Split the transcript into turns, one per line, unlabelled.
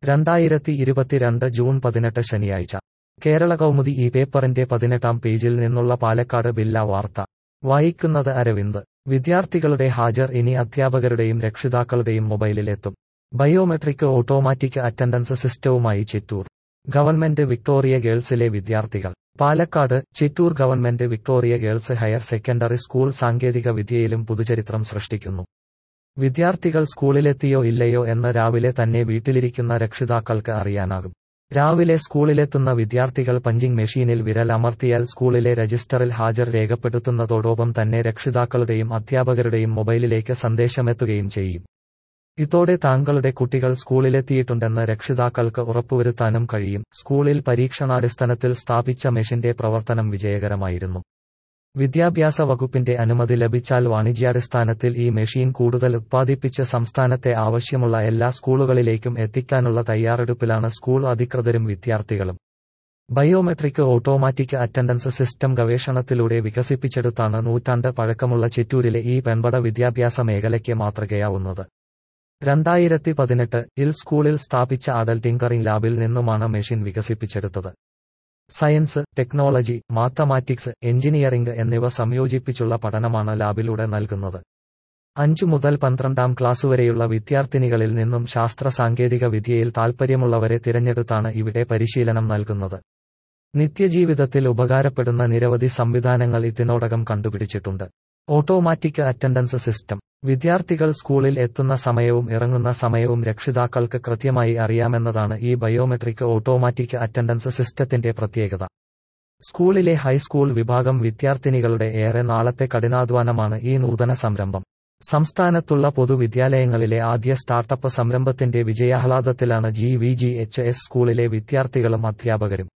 രണ്ടായിരത്തി ഇരുപത്തിരണ്ട് ജൂൺ പതിനെട്ട് ശനിയാഴ്ച കേരള കൗമുദി ഈ പേപ്പറിന്റെ പതിനെട്ടാം പേജിൽ നിന്നുള്ള പാലക്കാട് ജില്ലാ വാർത്ത വായിക്കുന്നത് അരവിന്ദ് വിദ്യാർത്ഥികളുടെ ഹാജർ ഇനി അധ്യാപകരുടെയും രക്ഷിതാക്കളുടെയും മൊബൈലിൽ എത്തും ബയോമെട്രിക് ഓട്ടോമാറ്റിക് അറ്റൻഡൻസ് സിസ്റ്റവുമായി ചിറ്റൂർ ഗവൺമെന്റ് വിക്ടോറിയ ഗേൾസിലെ വിദ്യാർത്ഥികൾ Palakkad Chittur government Victoria girls higher secondary school സാങ്കേതിക വിദ്യയിലും പുതുചരിത്രം സൃഷ്ടിക്കുന്നു വിദ്യാർത്ഥികൾ സ്കൂളിലെത്തിയോ ഇല്ലയോ എന്ന് രാവിലെ തന്നെ വീട്ടിലിരിക്കുന്ന രക്ഷിതാക്കൾക്ക് അറിയാനാകും രാവിലെ സ്കൂളിലെത്തുന്ന വിദ്യാർത്ഥികൾ പഞ്ചിങ് മെഷീനിൽ വിരൽ അമർത്തിയാൽ സ്കൂളിലെ രജിസ്റ്ററിൽ ഹാജർ രേഖപ്പെടുത്തുന്നതോടൊപ്പം തന്നെ രക്ഷിതാക്കളുടെയും അധ്യാപകരുടെയും മൊബൈലിലേക്ക് സന്ദേശമെത്തുകയും ചെയ്യും ഇതോടെ താങ്കളുടെ കുട്ടികൾ സ്കൂളിലെത്തിയിട്ടുണ്ടെന്ന് രക്ഷിതാക്കൾക്ക് ഉറപ്പുവരുത്താനും കഴിയും സ്കൂളിൽ പരീക്ഷണാടിസ്ഥാനത്തിൽ സ്ഥാപിച്ച മെഷിന്റെ പ്രവർത്തനം വിജയകരമായിരുന്നു വിദ്യാഭ്യാസ വകുപ്പിന്റെ അനുമതി ലഭിച്ചാൽ വാണിജ്യാടിസ്ഥാനത്തിൽ ഈ മെഷീൻ കൂടുതൽ ഉത്പാദിപ്പിച്ച് സംസ്ഥാനത്തെ ആവശ്യമുള്ള എല്ലാ സ്കൂളുകളിലേക്കും എത്തിക്കാനുള്ള തയ്യാറെടുപ്പിലാണ് സ്കൂൾ അധികൃതരും വിദ്യാർത്ഥികളും ബയോമെട്രിക് ഓട്ടോമാറ്റിക് അറ്റൻഡൻസ് സിസ്റ്റം ഗവേഷണത്തിലൂടെ വികസിപ്പിച്ചെടുത്താണ് നൂറ്റാണ്ട് പഴക്കമുള്ള ചിറ്റൂരിലെ ഈ പെൺപട വിദ്യാഭ്യാസ മേഖലയ്ക്ക് മാതൃകയാവുന്നത് രണ്ടായിരത്തി പതിനെട്ട് ഇൽ സ്കൂളിൽ സ്ഥാപിച്ച അഡൽ ടിങ്കറിംഗ് ലാബിൽ നിന്നുമാണ് മെഷീൻ വികസിപ്പിച്ചെടുത്തത് സയൻസ് ടെക്നോളജി മാത്തമാറ്റിക്സ് എഞ്ചിനീയറിംഗ് എന്നിവ സംയോജിപ്പിച്ചുള്ള പഠനമാണ് ലാബിലൂടെ നൽകുന്നത് അഞ്ചു മുതൽ പന്ത്രണ്ടാം ക്ലാസ് വരെയുള്ള വിദ്യാർത്ഥിനികളിൽ നിന്നും ശാസ്ത്ര സാങ്കേതിക വിദ്യയിൽ താൽപ്പര്യമുള്ളവരെ തിരഞ്ഞെടുത്താണ് ഇവിടെ പരിശീലനം നൽകുന്നത് നിത്യജീവിതത്തിൽ ഉപകാരപ്പെടുന്ന നിരവധി സംവിധാനങ്ങൾ ഇതിനോടകം കണ്ടുപിടിച്ചിട്ടുണ്ട് ഓട്ടോമാറ്റിക് അറ്റൻഡൻസ് സിസ്റ്റം വിദ്യാർത്ഥികൾ സ്കൂളിൽ എത്തുന്ന സമയവും ഇറങ്ങുന്ന സമയവും രക്ഷിതാക്കൾക്ക് കൃത്യമായി അറിയാമെന്നതാണ് ഈ ബയോമെട്രിക് ഓട്ടോമാറ്റിക് അറ്റൻഡൻസ് സിസ്റ്റത്തിന്റെ പ്രത്യേകത സ്കൂളിലെ ഹൈസ്കൂൾ വിഭാഗം വിദ്യാർത്ഥിനികളുടെ ഏറെ നാളത്തെ കഠിനാധ്വാനമാണ് ഈ നൂതന സംരംഭം സംസ്ഥാനത്തുള്ള പൊതുവിദ്യാലയങ്ങളിലെ ആദ്യ സ്റ്റാർട്ടപ്പ് സംരംഭത്തിന്റെ വിജയാഹ്ലാദത്തിലാണ് G V G H S സ്കൂളിലെ വിദ്യാർത്ഥികളും അധ്യാപകരും